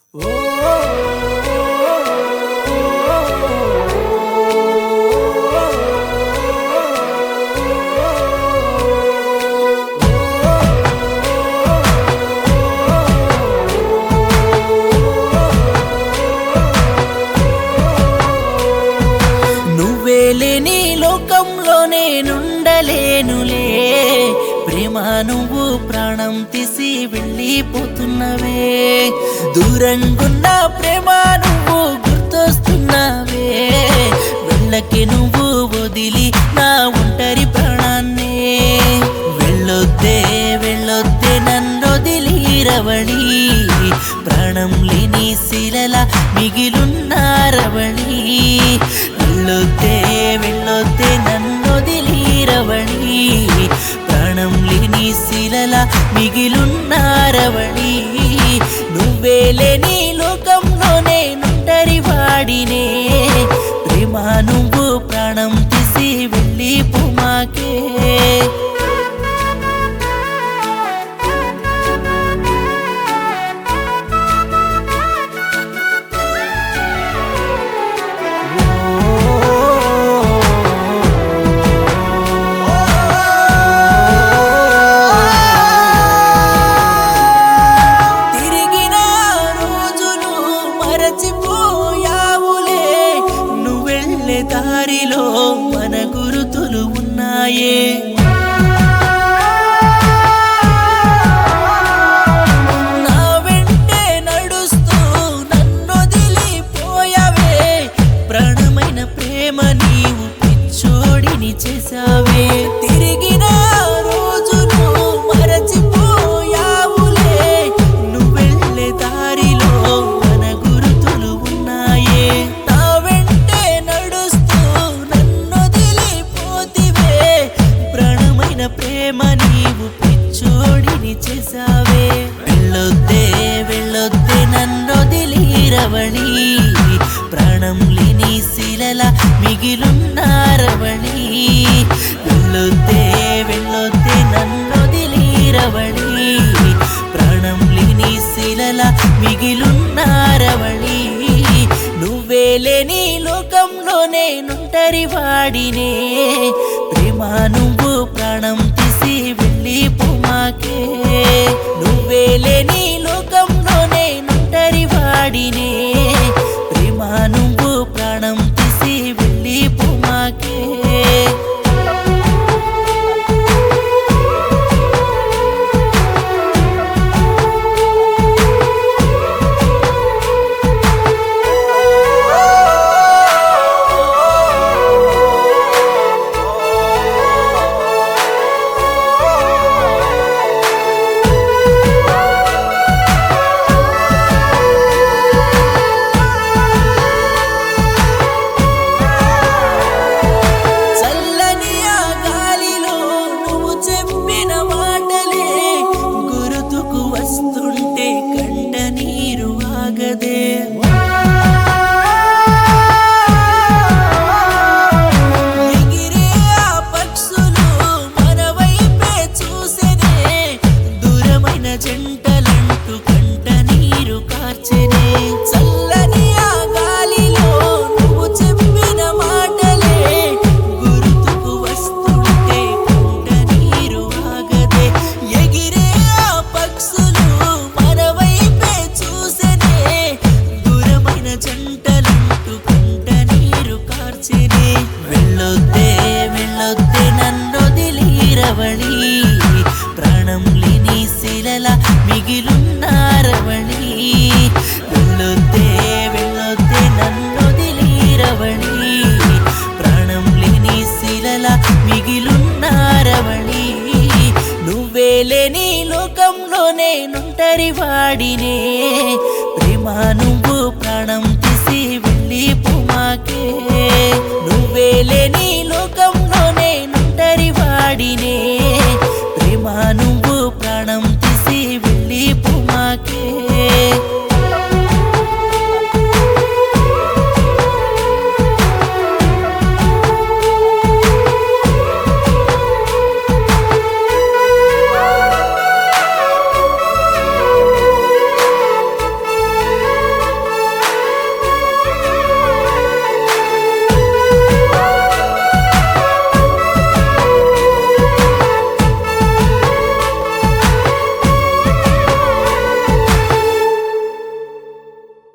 నువ్వే లేని లోకంలో నేనుండలేనులే ప్రేమ నువ్వు ప్రాణం తీసి వెళ్ళిపోతున్నవే దూరంగున్న ప్రేమ నువ్వు గుర్తొస్తున్నావే వెళ్ళకి నువ్వు వదిలి నా ఒంటరి ప్రాణాన్నే వెళ్ళొద్దే వెళ్ళొద్దే నన్నొదిలి రవళి ప్రాణం లేని శిలల మిగిలున్న రవళి వెళ్ళొద్దే వెళ్ళొద్దే నన్నొదిలి రవళి ప్రాణం లేని శిలల మిగిలున్న రవళి నువ్వే లేని లోకంలో నేనుంటరి వాడినే ప్రేమ నువ్వు ప్రాణం తీసి వెళ్ళి పుమాకే తిరిగిన రోజులు మరచిపోయావులే నువ్వెళ్ళే దారిలో మన గురుతులు ఉన్నాయే నా వెంటే నడుస్తూ నన్నొదిలిపోయావే ప్రాణమైన ప్రేమ నీవు పిచ్చోడిని చేశావే తిరిగిన రోజులు మరచిపోయావులే నువ్వెళ్ళే దారిలో మన గురుతులు ఉన్నాయే నా వెంటే నడుస్తూ నన్నొదిలిపోతివే ప్రాణమైన ప్రేమ నీవు పిచ్చోడిని చేశావే వెళ్ళొద్దే వెళ్ళొద్దే నన్నొదిలి రవళి ప్రాణం లేని శిలల మిగిలున్న రవళి వెళ్ళొద్దే వెళ్ళొద్దే నన్నొదిలి రవళి ప్రాణం లేని శిలల మిగిలున్న రవళి నువ్వే లేని లోకంలో నేనుంటరి వాడినే ప్రేమ నువ్వు ప్రాణం తీసి వెళ్ళి పుమాకే నువ్వే లేని లోకంలో నేనుంటరి వాడినే ప్రేమ నువ్వు ప్రాణం తీసి వెళ్ళి పుమాకే చల్లని ఆ గాలిలో నువ్వు చెప్పిన మాటలే గురుతుకు వస్తుంటే కంట నీరు ఆగదే ఎగిరే ఆ పక్షులు మన వైపే చూసెనే దూరమైన జంటలంటూ కంట నీరు కార్చెనే చల్లని ఆ గాలిలో నువ్వు చెప్పిన మాటలే గుర్తుకు వస్తుంటే కంట నీరు ఆగదే ఎగిరే ఆ పక్షులు మన వైపే చూసెనే దూరమైన జంటలంటూ కంట నీరు కార్చెనే వెళ్ళొద్దే వెళ్ళొద్దే నన్నొదిలి రవళి ప్రాణం లేని శిలల మిగిలున్న రవళి వెళ్ళొద్దే వెళ్ళొద్దే నన్నొదిలి రవళి ప్రాణం లేని శిలల మిగిలున్న రవళి నువ్వే లేని లోకంలో నేనుంటరి వాడినే ప్రేమ నువ్వు ప్రాణం తీసి వెళ్ళి పుమాకే నువ్వే లేని లోకంలో